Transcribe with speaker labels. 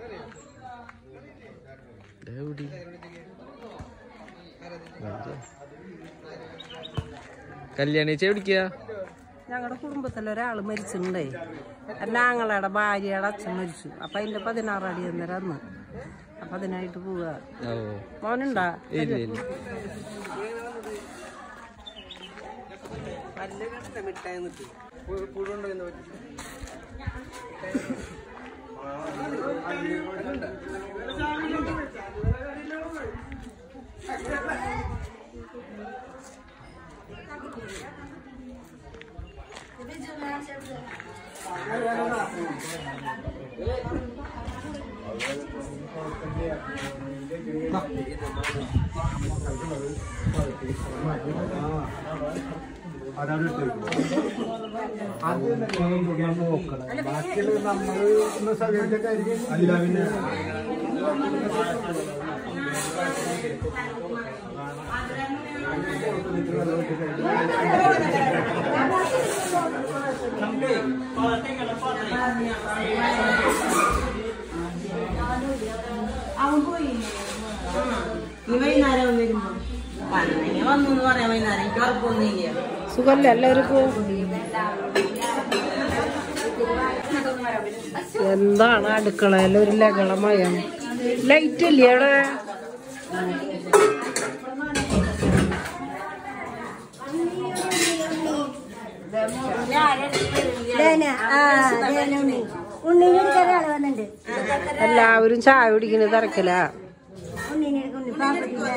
Speaker 1: എവിടെ കല്യാണിച്ച എവിടിക്കാ
Speaker 2: ഞങ്ങളുടെ കുടുംബത്തിൽ ഒരാൾ മരിച്ചിട്ടുണ്ടേ എൻ്റെ ആങ്ങളയുടെ ഭാര്യയുടെ അച്ഛൻ മരിച്ചു അപ്പൊ അതിന്റെ പതിനാറാം അടി അന്നേരം അന്ന് അപ്പൊ അതിനായിട്ട് പോവുക
Speaker 1: ഓ
Speaker 2: മോനുണ്ടാ
Speaker 1: ഇല്ല ഇല്ല
Speaker 3: അവൻ പോയി ഈ വൈകുന്നേരം വരുമ്പോ പന്ത്രണ്ടിന് വന്നു എന്ന് പറയാം വൈകുന്നേരം എനിക്ക് ഉറപ്പൊന്നുമില്ല
Speaker 2: സുഖല്ലേ എല്ലാവർക്കും എന്താണ് അടുക്കളയിൽ ഒരു ലകളമയം ലൈറ്റ് ഇല്ലേ അവിടെ
Speaker 4: ഉണ്ണിനെ എടുക്കാൻ ആള് വന്നിട്ടുണ്ട്
Speaker 2: എല്ലാവരും ചായ കുടിക്കുന്ന തിരക്കില
Speaker 4: ഉണ്ണിനെ എടുക്കാൻ ഉണ്ണി പാപ്പത്തില്ല